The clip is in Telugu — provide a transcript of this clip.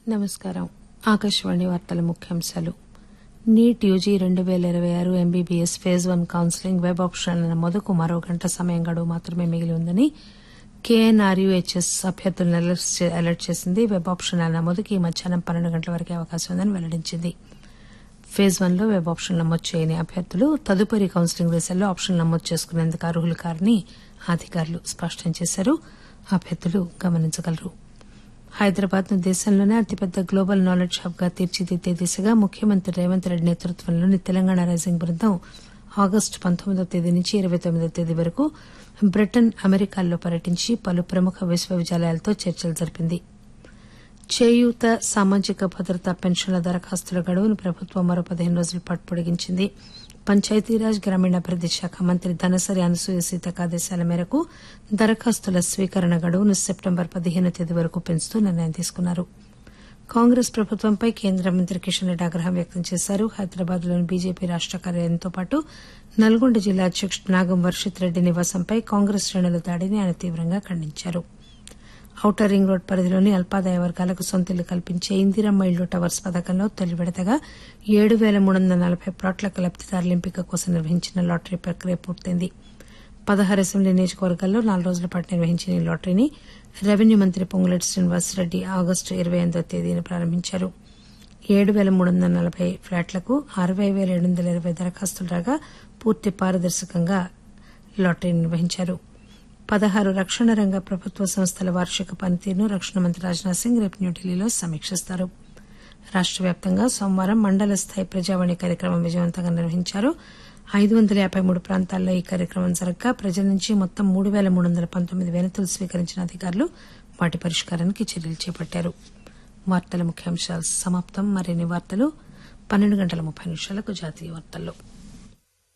నమస్కారం ఆకాశవాణి వార్తల ముఖ్యాంశాలు నీట్ యూజీ రెండు పేల ఇరవై ఆరు MBBS phase one counselling web ఆప్షన్ల నమోదుకు మరో గంట సమయం గడువు మాత్రమే మిగిలి ఉందని కేఎన్ఆర్యుహెచ్ఎస్ అభ్యర్థులను అలర్ట్ చేసింది వెబ్ ఆప్షన్ల నమోదుకి ఈ మధ్యాహ్నం పన్నెండు గంటల వరకే అవకాశం ఉందని వెల్లడించింది ఫేజ్ వన్ లో వెబ్ ఆప్షన్ నమోదు చేయని అభ్యర్థులు తదుపరి కౌన్సిలింగ్ దశల్లో ఆప్షన్ నమోదు చేసుకునేందుకు అర్హులు కారని అధికారులు స్పష్టం చేశారు అభ్యర్థులు గమనించగలరు హైదరాబాద్ ను దేశంలోనే అతిపెద్ద గ్లోబల్ నాలెడ్జ్ హబ్ గా తీర్చిదిద్దే దిశగా ముఖ్యమంత్రి రేవంత్ రెడ్డి నేతృత్వంలోని తెలంగాణ రైజింగ్ బృందం ఆగస్టు పంతొమ్మిదవ తేదీ నుంచి ఇరవై తొమ్మిదవ తేదీ వరకు బ్రిటన్ అమెరికాల్లో పర్యటించి పలు ప్రముఖ విశ్వవిద్యాలయాలతో చర్చలు జరిపింది చేయూత సామాజిక భద్రత పెన్షన్ల దరఖాస్తుల గడువును ప్రభుత్వం మరో పదిహేను రోజుల పాటు పొడిగించింది పంచాయతీరాజ్ గ్రామీణాభివృద్ది శాఖ మంత్రి ధనసరి అనసూయ సీతక ఆదేశాల మేరకు దరఖాస్తుల స్వీకరణ గడువును సెప్టెంబర్ పదిహేను తేదీ వరకు పెంచుతూ నిర్ణయం తీసుకున్నారు కాంగ్రెస్ ప్రభుత్వంపై కేంద్ర మంత్రి కిషన్ రెడ్డి ఆగ్రహం వ్యక్తం చేశారు హైదరాబాద్ లోని బీజేపీ రాష్ట కార్యాలయంతో పాటు నల్గొండ జిల్లా అధ్యకుడు నాగం వర్షిత్ రెడ్డి నివాసంపై కాంగ్రెస్ శ్రేణుల దాడిని ఆయన తీవ్రంగా ఖండించారు ఔటర్ రింగ్ రోడ్ పరిధిలోని అల్పాదాయ వర్గాలకు సొంతిల్లు కల్పించే ఇందిరమ్మ ఇళ్లు టవర్స్ పథకంలో తొలి విడతగా ఏడు పేల మూడు వందల నలబై ప్లాట్లకు లబ్దిదారుల ఎంపిక కోసం నిర్వహించిన లాటరీ ప్రక్రియ పూర్తయింది పదహారు అసెంబ్లీ నియోజకవర్గాల్లో నాలుగు రోజుల పాటు నిర్వహించిన ఈ లాటరీని రెవెన్యూ మంత్రి పొంగులేటి శ్రీనివాసరెడ్డి ఆగస్టు ఇరవై ఎనిమిదో తేదీన ప్రారంభించారు ఏడు పేల మూడు వందల నలబై ఫ్లాట్లకు అరవై పేల ఏడు వందల ఇరవై దరఖాస్తులు రాగా పూర్తి పారదర్శకంగా లాటరీ నిర్వహించారు పదహారు రక్షణ రంగ ప్రభుత్వ సంస్థల వార్షిక పనితీరును రక్షణ మంత్రి రాజ్నాథ్ సింగ్ రేపు న్యూఢిల్లీలో సమీక్షిస్తారు రాష్ట వ్యాప్తంగా సోమవారం మండల స్థాయి ప్రజావాణి కార్యక్రమం విజయవంతంగా నిర్వహించారు ఐదు వందల యాబై మూడు ప్రాంతాల్లో ఈ కార్యక్రమం జరగగా ప్రజల నుంచి మొత్తం మూడు పేల మూడు వందల పంతొమ్మిది వినతులు స్వీకరించిన అధికారులు వాటి పరిష్కారానికి చర్యలు చేపట్టారు వార్తల ముఖ్యాంశాలు సమాప్తం మరిన్ని వార్తలు పన్నెండు గంటల ముప్పై నిమిషాలకు జాతీయ వార్తల్లో